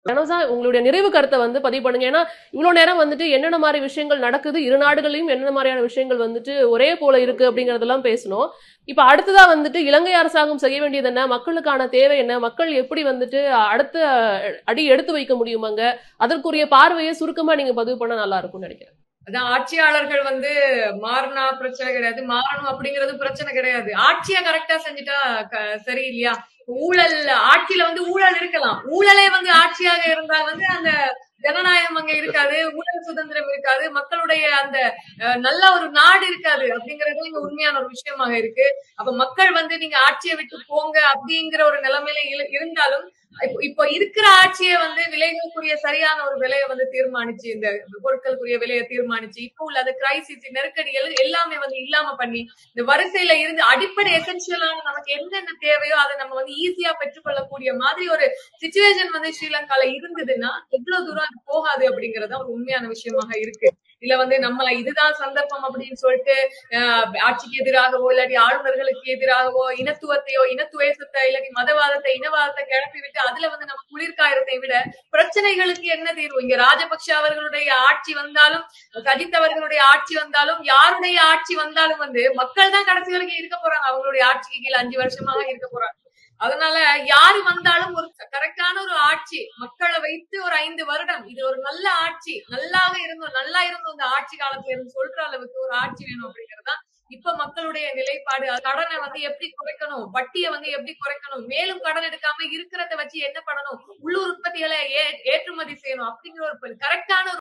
கனோசா உங்களுடைய நிறைவு கருத்தை வந்து பதிவு பண்ணுங்க ஏன்னா இவ்வளவு நேரம் வந்துட்டு என்னென்ன மாதிரி விஷயங்கள் நடக்குது இரு நாடுகளையும் என்னென்ன மாதிரியான விஷயங்கள் வந்துட்டு ஒரே போல இருக்கு அப்படிங்கறதெல்லாம் பேசணும் இப்ப அடுத்ததா வந்துட்டு இலங்கை அரசாங்கம் செய்ய வேண்டியது என்ன மக்களுக்கான தேவை என்ன மக்கள் எப்படி வந்துட்டு அடுத்த அடி எடுத்து வைக்க முடியுமாங்க அதற்குரிய பார்வையை சுருக்கமா நீங்க பதிவு பண்ண நல்லா இருக்கும்னு நினைக்கிறேன் அதான் ஆட்சியாளர்கள் வந்து மாறினா பிரச்சனை கிடையாது மாறணும் அப்படிங்கறது பிரச்சனை கிடையாது ஆட்சியா கரெக்டா செஞ்சுட்டா க- சரி இல்லையா ஊழல் ஆட்சியில வந்து ஊழல் இருக்கலாம் ஊழலே வந்து ஆட்சியாக இருந்தால் வந்து அந்த ஜனநாயகம் அங்க இருக்காது ஊழல் சுதந்திரம் இருக்காது மக்களுடைய அந்த அஹ், நல்ல ஒரு நாடு இருக்காது அப்படிங்கறது இங்க உண்மையான ஒரு விஷயமாக இருக்கு அப்ப மக்கள் வந்து நீங்க ஆட்சியை விட்டு போங்க அப்படிங்கிற ஒரு நிலைமையில இரு- இருந்தாலும் இப்போ இப்போ இருக்கிற ஆட்சியை வந்து விலைகளுக்குரிய சரியான ஒரு விலையை வந்து தீர்மானிச்சு இந்த பொருட்களுக்குரிய விலையை தீர்மானிச்சு இப்போ உள்ள அந்த கிரைசிஸ் நெருக்கடிகள் எல்லாமே வந்து இல்லாம பண்ணி இந்த வரிசையில இருந்து அடிப்படை எசென்சியலான நமக்கு என்னென்ன தேவையோ அதை நம்ம வந்து ஈஸியா பெற்றுக்கொள்ளக்கூடிய மாதிரி ஒரு சுச்சுவேஷன் வந்து ஸ்ரீலங்கால இருந்ததுன்னா எவ்வளவு தூரம் அது போகாது அப்படிங்கறது ஒரு உண்மையான விஷயமாக இருக்கு இல்ல வந்து நம்ம இதுதான் சந்தர்ப்பம் அப்படின்னு சொல்லிட்டு ஆஹ், ஆட்சிக்கு எதிராகவோ இல்லாட்டி ஆளுநர்களுக்கு எதிராகவோ இனத்துவத்தையோ இனத்துவேசத்தை இல்லாட்டி மதவாதத்தை இனவாதத்தை கிளப்பி விட்டு அதுல வந்து நம்ம குளிர்காயத்தை விட பிரச்சனைகளுக்கு என்ன தீர்வு இங்க ராஜபக்ஷ அவர்களுடைய ஆட்சி வந்தாலும் சஜித் அவர்களுடைய ஆட்சி வந்தாலும் யாருடைய ஆட்சி வந்தாலும் வந்து மக்கள் தான் கடைசி வரைக்கும் இருக்க போறாங்க அவங்களுடைய ஆட்சிக்கு கீழே அஞ்சு வருஷமாக இருக்க போறாங்க அதனால யாரு வந்தாலும் ஒரு கரெக்டான ஒரு ஆட்சி மக்களை வைத்து ஒரு ஐந்து வருடம் இது ஒரு நல்ல ஆட்சி நல்லாக இருந்தோம் நல்லா இருந்தோம் இந்த ஆட்சி காலத்துல இருந்து சொல்ற அளவுக்கு ஒரு ஆட்சி வேணும் அப்படிங்கறதுதான் இப்ப மக்களுடைய நிலைப்பாடு அது கடனை வந்து எப்படி குறைக்கணும் வட்டியை வந்து எப்படி குறைக்கணும் மேலும் கடன் எடுக்காம இருக்கிறத வச்சு என்ன பண்ணணும் உள்ளூர் உற்பத்திகளை ஏ- ஏற்றுமதி செய்யணும் அப்படிங்கிற ஒரு கரெக்டான